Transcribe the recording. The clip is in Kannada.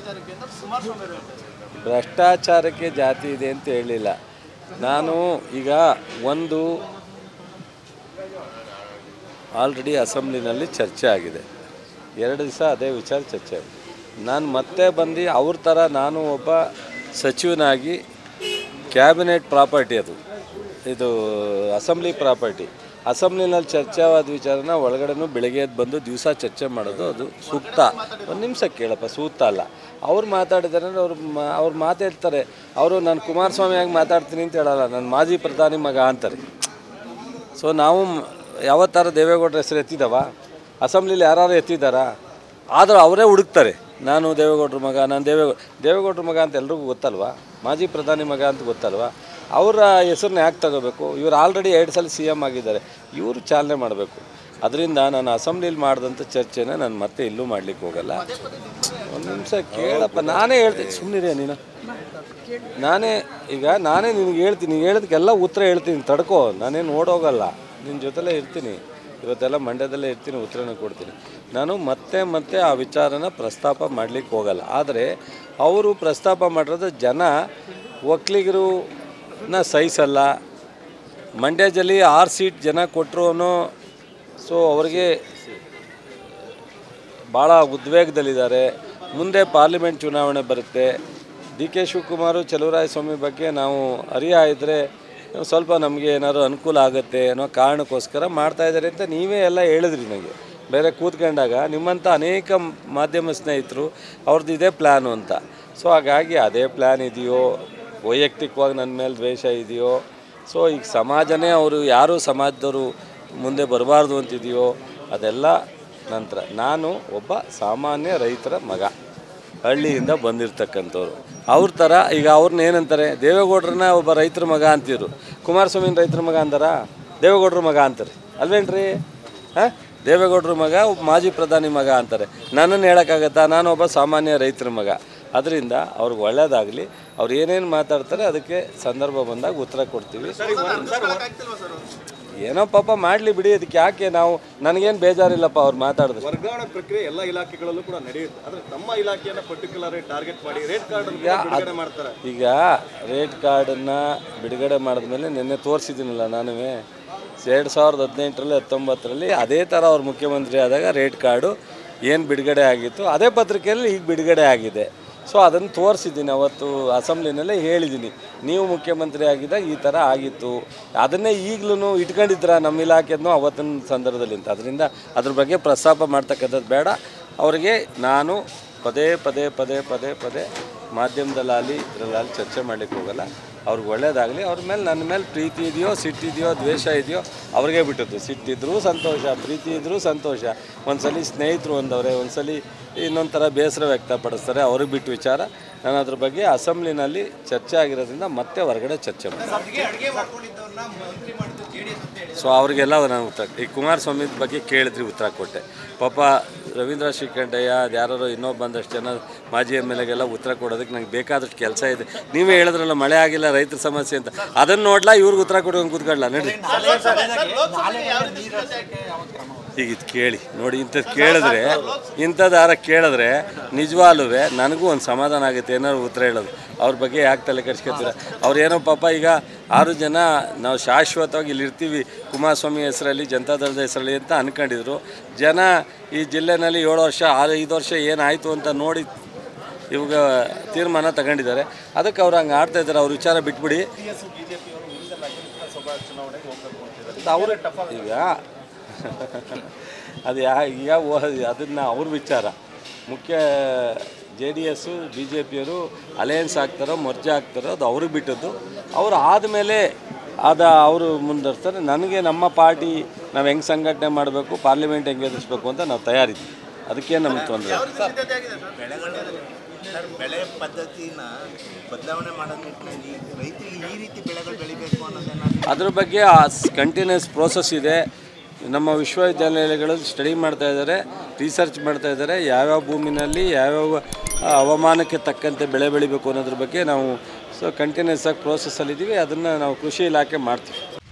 ಭ್ರಷ್ಟಾಚಾರಕ್ಕೆ ಅಂತ ಕುಮಾರಸ್ವಾಮಿ ಅವರು ಹೇಳ್ತಾರೆ ಭ್ರಷ್ಟಾಚಾರಕ್ಕೆ ಜಾತಿ ಇದೆ ಅಂತ ಹೇಳಿಲ್ಲ ನಾನು ಈಗ ಒಂದು ಆಲ್ರೆಡಿ ಅಸೆಂಬ್ಲಿನಲ್ಲಿ ಚರ್ಚೆ ಆಗಿದೆ ಎರಡು ದಿವಸ ಅದೇ ವಿಚಾರ ಚರ್ಚೆ ಆಗಿದೆ ನಾನು ಮತ್ತೆ ಬಂದು ಅವ್ರ ಥರ ನಾನು ಒಬ್ಬ ಸಚಿವನಾಗಿ ಕ್ಯಾಬಿನೆಟ್ ಪ್ರಾಪರ್ಟಿ ಅದು ಇದು ಅಸೆಂಬ್ಲಿ ಪ್ರಾಪರ್ಟಿ ಅಸೆಂಬ್ಲಿನಲ್ಲಿ ಚರ್ಚೆ ಆದ ವಿಚಾರನ ಒಳಗಡೆನೂ ಬೆಳಗ್ಗೆ ಎದ್ದು ಬಂದು ದಿವಸ ಚರ್ಚೆ ಮಾಡೋದು ಅದು ಸೂಕ್ತ ಒಂದು ನಿಮಿಷ ಕೇಳಪ್ಪ ಸೂಕ್ತ ಅಲ್ಲ ಅವ್ರು ಮಾತಾಡಿದ್ದಾರೆ ಅಂದ್ರೆ ಅವ್ರು ಮಾ ಅವ್ರು ಮಾತಾಡ್ತಾರೆ ಅವರು ನಾನು ಕುಮಾರಸ್ವಾಮಿಯಾಗಿ ಮಾತಾಡ್ತೀನಿ ಅಂತ ಹೇಳಲ್ಲ ನಾನು ಮಾಜಿ ಪ್ರಧಾನಿ ಮಗ ಅಂತಾರೆ ಸೊ ನಾವು ಮ್- ಯಾವತ್ತಾರ ದೇವೇಗೌಡರ ಹೆಸರು ಎತ್ತಿದವ ಅಸೆಂಬ್ಲಿಲಿ ಯಾರು ಎತ್ತಿದ್ದಾರಾ ಆದರೂ ಅವರೇ ಹುಡುಕ್ತಾರೆ ನಾನು ದೇವೇಗೌಡರ ಮಗ ನಾನು ದೇವೇಗೌಡ ದೇವೇಗೌಡರ ಮಗ ಅಂತ ಎಲ್ರಿಗೂ ಗೊತ್ತಲ್ವಾ ಮಾಜಿ ಪ್ರಧಾನಿ ಮಗ ಅಂತ ಗೊತ್ತಲ್ವಾ ಅವರ ಹೆಸರನ್ನ ಯಾಕೆ ತಗೋಬೇಕು ಇವರು ಆಲ್ರೆಡಿ ಎರಡು ಸಲ ಸಿ ಎಮ್ ಆಗಿದ್ದಾರೆ ಇವರು ಚಾಲನೆ ಮಾಡಬೇಕು ಅದರಿಂದ ನಾನು ಅಸೆಂಬ್ಲಿಲಿ ಮಾಡಿದಂಥ ಚರ್ಚೆನ ನಾನು ಮತ್ತೆ ಇಲ್ಲೂ ಮಾಡ್ಲಿಕ್ಕೆ ಹೋಗಲ್ಲ ಒಂದು ನಿಮಿಷ ಕೇಳಪ್ಪ ನಾನೇ ಹೇಳ್ತೀನಿ ಸುಮ್ಮನಿರೇ ನೀನು ನಾನೇ ಈಗ ನಾನೇ ನಿನಗೆ ಹೇಳ್ತೀನಿ ನೀನು ಹೇಳಿದಕ್ಕೆಲ್ಲ ಉತ್ತರ ಹೇಳ್ತೀನಿ ತಡ್ಕೋ ನಾನೇನು ಓಡೋಗಲ್ಲ ನಿನ್ನ ಜೊತೆಲೇ ಇರ್ತೀನಿ ಇವತ್ತೆಲ್ಲ ಮಂಡ್ಯದಲ್ಲೇ ಇರ್ತೀನಿ ಉತ್ತರನ ಕೊಡ್ತೀನಿ ನಾನು ಮತ್ತೆ ಮತ್ತೆ ಆ ವಿಚಾರನ ಪ್ರಸ್ತಾಪ ಮಾಡಲಿಕ್ಕೆ ಹೋಗಲ್ಲ ಆದರೆ ಅವರು ಪ್ರಸ್ತಾಪ ಮಾಡಿರೋದು ಜನ ಒಕ್ಕಲಿಗರನ್ನ ಸಹಿಸಲ್ಲ ಮಂಡ್ಯದಲ್ಲಿ ಆರು ಸೀಟ್ ಜನ ಕೊಟ್ಟರು ಅನ್ನೋ ಸೊ ಅವ್ರಿಗೆ ಭಾಳ ಉದ್ವೇಗದಲ್ಲಿದ್ದಾರೆ ಮುಂದೆ ಪಾರ್ಲಿಮೆಂಟ್ ಚುನಾವಣೆ ಬರುತ್ತೆ ಡಿ ಕೆ ಶಿವಕುಮಾರು ಚಲುವರಾಯ ಸ್ವಾಮಿ ಬಗ್ಗೆ ನಾವು ಅರಿಯ ಇದ್ದರೆ ಸ್ವಲ್ಪ ನಮಗೆ ಏನಾದ್ರು ಅನುಕೂಲ ಆಗುತ್ತೆ ಅನ್ನೋ ಕಾರಣಕ್ಕೋಸ್ಕರ ಮಾಡ್ತಾ ಇದ್ದಾರೆ ಅಂತ ನೀವೇ ಎಲ್ಲ ಹೇಳಿದ್ರಿ ನನಗೆ ಬೇರೆ ಕೂತ್ಕೊಂಡಾಗ ನಿಮ್ಮಂಥ ಅನೇಕ ಮಾಧ್ಯಮ ಸ್ನೇಹಿತರು ಅವ್ರದ್ದು ಇದೇ ಪ್ಲ್ಯಾನು ಅಂತ ಸೊ ಹಾಗಾಗಿ ಅದೇ ಪ್ಲ್ಯಾನ್ ಇದೆಯೋ ವೈಯಕ್ತಿಕವಾಗಿ ನನ್ನ ಮೇಲೆ ದ್ವೇಷ ಇದೆಯೋ ಸೊ ಈಗ ಸಮಾಜನೇ ಅವರು ಯಾರು ಸಮಾಜದವರು ಮುಂದೆ ಬರಬಾರ್ದು ಅಂತಿದೆಯೋ ಅದೆಲ್ಲ ನಂತರ ನಾನು ಒಬ್ಬ ಸಾಮಾನ್ಯ ರೈತರ ಮಗ ಹಳ್ಳಿಯಿಂದ ಬಂದಿರ್ತಕ್ಕಂಥವ್ರು ಅವ್ರ ಥರ ಈಗ ಅವ್ರನ್ನ ಏನಂತಾರೆ ದೇವೇಗೌಡ್ರನ್ನ ಒಬ್ಬ ರೈತರ ಮಗ ಅಂತಿದ್ರು ಕುಮಾರಸ್ವಾಮಿನ ರೈತರ ಮಗ ಅಂತಾರ ದೇವೇಗೌಡ್ರ ಮಗ ಅಂತಾರೆ ಅಲ್ವೇನ್ರಿ ಹಾಂ ದೇವೇಗೌಡ್ರ ಮಗ ಒಬ್ಬ ಮಾಜಿ ಪ್ರಧಾನಿ ಮಗ ಅಂತಾರೆ ನನ್ನನ್ನು ಹೇಳೋಕ್ಕಾಗತ್ತಾ ನಾನು ಒಬ್ಬ ಸಾಮಾನ್ಯ ರೈತರ ಮಗ ಅದರಿಂದ ಅವ್ರಿಗೆ ಒಳ್ಳೇದಾಗಲಿ ಅವ್ರು ಏನೇನು ಮಾತಾಡ್ತಾರೆ ಅದಕ್ಕೆ ಸಂದರ್ಭ ಬಂದಾಗ ಉತ್ತರ ಕೊಡ್ತೀವಿ ಆಗ್ತಿಲ್ವಾ ಸರ್ ಅವರು ಏನೋ ಪಾಪ ಮಾಡಲಿ ಬಿಡಿ ಅದಕ್ಕೆ ಯಾಕೆ ನಾವು ನನಗೇನು ಬೇಜಾರಿಲ್ಲಪ್ಪ ಅವ್ರು ಮಾತಾಡಿದ್ರೆ ವರ್ಗಾವಣೆ ಪ್ರಕ್ರಿಯೆ ಎಲ್ಲ ಇಲಾಖೆಗಳಲ್ಲೂ ಕೂಡ ನಡೆಯುತ್ತೆ ಆದ್ರೆ ತಮ್ಮ ಇಲಾಖೆಯನ್ನ ಪರ್ಟಿಕ್ಯುಲರ್ ಟಾರ್ಗೆಟ್ ಮಾಡಿ ರೇಟ್ ಕಾರ್ಡ್ ಬಿಡುಗಡೆ ಮಾಡ್ತಾರೆ ಈಗ ರೇಟ್ ಕಾರ್ಡನ್ನು ಬಿಡುಗಡೆ ಮಾಡಿದ್ಮೇಲೆ ನಿನ್ನೆ ತೋರಿಸಿದ್ದೀನಲ್ಲ ನಾನುವೇ ಎರಡು ಸಾವಿರದ ಹದಿನೆಂಟರಲ್ಲಿ ಹತ್ತೊಂಬತ್ತರಲ್ಲಿ ಅದೇ ಥರ ಅವ್ರು ಮುಖ್ಯಮಂತ್ರಿ ಆದಾಗ ರೇಟ್ ಕಾರ್ಡು ಏನು ಬಿಡುಗಡೆ ಆಗಿತ್ತು ಅದೇ ಪತ್ರಿಕೆಯಲ್ಲಿ ಈಗ ಬಿಡುಗಡೆ ಆಗಿದೆ ಸೊ ಅದನ್ನು ತೋರಿಸಿದ್ದೀನಿ ಅವತ್ತು ಅಸೆಂಬ್ಲಿನಲ್ಲೇ ಹೇಳಿದ್ದೀನಿ ನೀವು ಮುಖ್ಯಮಂತ್ರಿ ಆಗಿದ್ದಾಗ ಈ ಥರ ಆಗಿತ್ತು ಅದನ್ನೇ ಈಗಲೂ ಇಟ್ಕೊಂಡಿದ್ರ ನಮ್ಮ ಇಲಾಖೆಯನ್ನು ಅವತ್ತಿನ ಸಂದರ್ಭದಲ್ಲಿ ಅಂತ ಅದರಿಂದ ಅದ್ರ ಬಗ್ಗೆ ಪ್ರಸ್ತಾಪ ಮಾಡ್ತಕ್ಕಂಥದ್ದು ಬೇಡ ಅವರಿಗೆ ನಾನು ಪದೇ ಪದೇ ಪದೇ ಪದೇ ಪದೇ ಮಾಧ್ಯಮದಲ್ಲಾಗಲಿ ಇದರಲ್ಲಾಗಲಿ ಚರ್ಚೆ ಮಾಡಲಿಕ್ಕೆ ಹೋಗಲ್ಲ ಅವ್ರಿಗೆ ಒಳ್ಳೇದಾಗಲಿ ಅವ್ರ ಮೇಲೆ ನನ್ನ ಮೇಲೆ ಪ್ರೀತಿ ಇದೆಯೋ ಸಿಟ್ಟಿದೆಯೋ ದ್ವೇಷ ಇದೆಯೋ ಅವ್ರಿಗೆ ಬಿಟ್ಟದ್ದು ಸಿಟ್ಟಿದ್ರೂ ಸಂತೋಷ ಪ್ರೀತಿ ಇದ್ರೂ ಸಂತೋಷ ಒಂದ್ಸಲಿ ಸ್ನೇಹಿತರು ಅಂದವ್ರೆ ಒಂದ್ಸಲಿ ಇನ್ನೊಂದು ಥರ ಬೇಸರ ವ್ಯಕ್ತಪಡಿಸ್ತಾರೆ ಅವ್ರಿಗೆ ಬಿಟ್ಟು ವಿಚಾರ ನಾನು ಅದ್ರ ಬಗ್ಗೆ ಅಸೆಂಬ್ಲಿನಲ್ಲಿ ಚರ್ಚೆ ಆಗಿರೋದ್ರಿಂದ ಮತ್ತೆ ಹೊರಗಡೆ ಚರ್ಚೆ ಮಾಡ್ತೀನಿ ಅಡುಗೆ ಮಾಡ್ಕೊಂಡಿದ್ದವ್ರನ್ನ ಮಂತ್ರಿ ಮಾಡಿದ್ದು ಜೆ ಡಿ ಎಸ್ ಅಂತ ಹೇಳಿ ಸೊ ಅವ್ರಿಗೆಲ್ಲ ನಾನು ಉತ್ತರ ಈ ಕುಮಾರಸ್ವಾಮಿ ಬಗ್ಗೆ ಕೇಳಿದ್ರಿ ಉತ್ತರ ಕೊಟ್ಟೆ ಪಾಪ ರವೀಂದ್ರ ಶ್ರೀಕಂಠಯ್ಯ ಅದು ಯಾರೋ ಇನ್ನೊಬ್ಬ ಬಂದಷ್ಟು ಜನ ಮಾಜಿ ಎಮ್ ಎಲ್ ಎಗೆಲ್ಲ ಉತ್ತರ ಕೊಡೋದಕ್ಕೆ ನಂಗೆ ಬೇಕಾದಷ್ಟು ಕೆಲಸ ಇದೆ ನೀವೇ ಹೇಳಿದ್ರಲ್ಲ ಮಳೆ ಆಗಿಲ್ಲ ರೈತರ ಸಮಸ್ಯೆ ಅಂತ ಅದನ್ನು ನೋಡ್ಲಾ ಇವ್ರಿಗೆ ಉತ್ತರ ಕೊಡೋಂಗೆ ಕೂತ್ಕೊಳ್ಳ ನಡಿ ಈಗ ಇದು ಕೇಳಿ ನೋಡಿ ಇಂಥದ್ದು ಕೇಳಿದ್ರೆ ಇಂಥದ್ದು ಯಾರ ಕೇಳಿದ್ರೆ ನಿಜವಾಗ್ಲೂ ನನಗೂ ಒಂದು ಸಮಾಧಾನ ಆಗುತ್ತೆ ಏನಾದ್ರು ಉತ್ತರ ಹೇಳೋದು ಅವ್ರ ಬಗ್ಗೆ ಯಾಕೆ ತಲೆ ಕೆಡ್ಸ್ಕೊತೀರ ಅವ್ರು ಏನೋ ಪಾಪ ಈಗ ಆರು ಜನ ನಾವು ಶಾಶ್ವತವಾಗಿ ಇಲ್ಲಿ ಇರ್ತೀವಿ ಕುಮಾರಸ್ವಾಮಿ ಹೆಸರಲ್ಲಿ ಜನತಾದಳದ ಹೆಸರಲ್ಲಿ ಅಂತ ಅನ್ಕೊಂಡಿದ್ರು ಜನ ಈ ಜಿಲ್ಲೆನಲ್ಲಿ ಏಳು ವರ್ಷ ಆರು ಐದು ವರ್ಷ ಏನಾಯಿತು ಅಂತ ನೋಡಿ ಇವಾಗ ತೀರ್ಮಾನ ತಗೊಂಡಿದ್ದಾರೆ ಅದಕ್ಕೆ ಅವ್ರು ಹಂಗೆ ಆಡ್ತಾ ಇದ್ದಾರೆ ಅವ್ರ ವಿಚಾರ ಬಿಟ್ಬಿಡಿ ಅವರು ಈಗ ಅದು ಯಾ ಈಗ ಅದನ್ನು ಅವ್ರ ವಿಚಾರ ಮುಖ್ಯ J D S B J ಪಿಯವರು ಅಲಯನ್ಸ್ ಆಗ್ತಾರೋ ಮೊರ್ಜೆ ಆಗ್ತಾರೋ ಅದು ಅವ್ರಿಗೆ ಬಿಟ್ಟದ್ದು ಅವ್ರು ಆದಮೇಲೆ ಅದ ಅವರು ಮುಂದುವರ್ಸ್ತಾರೆ ನನಗೆ ನಮ್ಮ ಪಾರ್ಟಿ ನಾವು ಹೆಂಗೆ ಸಂಘಟನೆ ಮಾಡಬೇಕು ಪಾರ್ಲಿಮೆಂಟ್ ಹೆಂಗೆ ಎದುರಿಸ್ಬೇಕು ಅಂತ ನಾವು ತಯಾರಿದ್ವಿ ಅದಕ್ಕೆ ನಮಗೆ ತೊಂದರೆ ಸಿದ್ಧತೆ ಆಗಿದೆ ಸರ್ ಬೆಳೆಗಳಲ್ಲಿ ಸರ್ ಬೆಳೆ ಪದ್ಧತಿನ ಬದಲಾವಣೆ ಮಾಡೋ ನಿಟ್ಟಿನಲ್ಲಿ ರೈತರಿಗೆ ಈ ರೀತಿ ಬೆಳೆಗಳು ಬೆಳಿಬೇಕು ಅನ್ನೋದೇನಾದ್ರು ಅದ್ರ ಬಗ್ಗೆ ಕಂಟಿನ್ಯೂಸ್ ಪ್ರೋಸೆಸ್ ಇದೆ ನಮ್ಮ ವಿಶ್ವವಿದ್ಯಾನಿಲಯಗಳಲ್ಲಿ ಸ್ಟಡಿ ಮಾಡ್ತಾ ಇದ್ದಾರೆ ರಿಸರ್ಚ್ ಮಾಡ್ತಾ ಇದ್ದಾರೆ ಯಾವ್ಯಾವ ಭೂಮಿನಲ್ಲಿ ಯಾವ್ಯಾವ ಆ, ಹವಾಮಾನಕ್ಕೆ ತಕ್ಕಂತೆ ಬೆಳೆ ಬೆಳಿಬೇಕು ಅನ್ನೋದ್ರ ಬಗ್ಗೆ ನಾವು ಸೊ ಕಂಟಿನ್ಯೂಸ್ ಆಗಿ ಪ್ರೋಸೆಸ್ಸಲ್ಲಿದ್ದೀವಿ ಅದನ್ನು ನಾವು ಕೃಷಿ ಇಲಾಖೆ ಮಾಡ್ತೀವಿ